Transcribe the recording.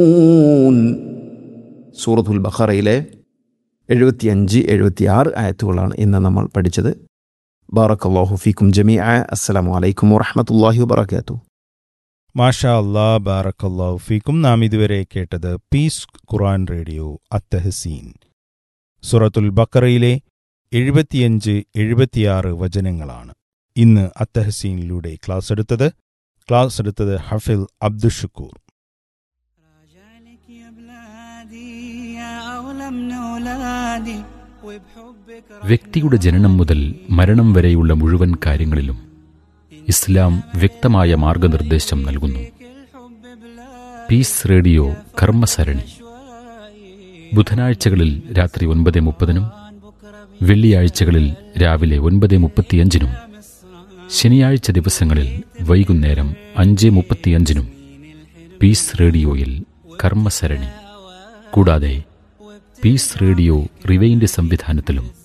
സൂറത്തുൽ ബഖറയിലെ എഴുപത്തിയഞ്ച് എഴുപത്തിയാറ് ആയത്തുകളാണ് ഇന്ന് നമ്മൾ പഠിച്ചത് ബാറക്കല്ലാഹു ഫീക്കും ജമീ അസ്സലാമു അലൈക്കും വറഹമത്തല്ലാഹി വബർക്കാത്തു മാഷാ അല്ലാ ബാറക്കല്ലാഹു ഫീക്കും നാം ഇതുവരെ കേട്ടത് പീസ് ഖുറാൻ റേഡിയോ അത്തഹസീൻ സുറത്തുൽ ബക്കറയിലെ എഴുപത്തിയഞ്ച് എഴുപത്തിയാറ് വചനങ്ങളാണ് ഇന്ന് അത്തഹസീനിലൂടെ ക്ലാസ് എടുത്തത് ക്ലാസ് എടുത്തത് ഹഫിൽ അബ്ദുഷക്കൂർ راجعلك يا بلادي يا أغلى من أولادي وبحبك വ്യക്തിയുടെ ജനനം മുതൽ മരണം വരെയുള്ള മുഴുവൻ കാര്യങ്ങളിലും ഇസ്ലാം വ്യക്തമായ മാർഗനിർദ്ദേശം നൽകുന്നു الحب بلا പീസ് റേഡിയോ കർമ്മസരണി ബുധനാഴ്ചകളിൽ രാത്രി ഒൻപത് മുപ്പതിനും വെള്ളിയാഴ്ചകളിൽ രാവിലെ ഒൻപത് മുപ്പത്തിയഞ്ചിനും ശനിയാഴ്ച ദിവസങ്ങളിൽ വൈകുന്നേരം അഞ്ച് മുപ്പത്തിയഞ്ചിനും പീസ് റേഡിയോയിൽ കർമ്മസരണി കൂടാതെ പീസ് റേഡിയോ റിവൈൻഡ് സംവിധാനത്തിലും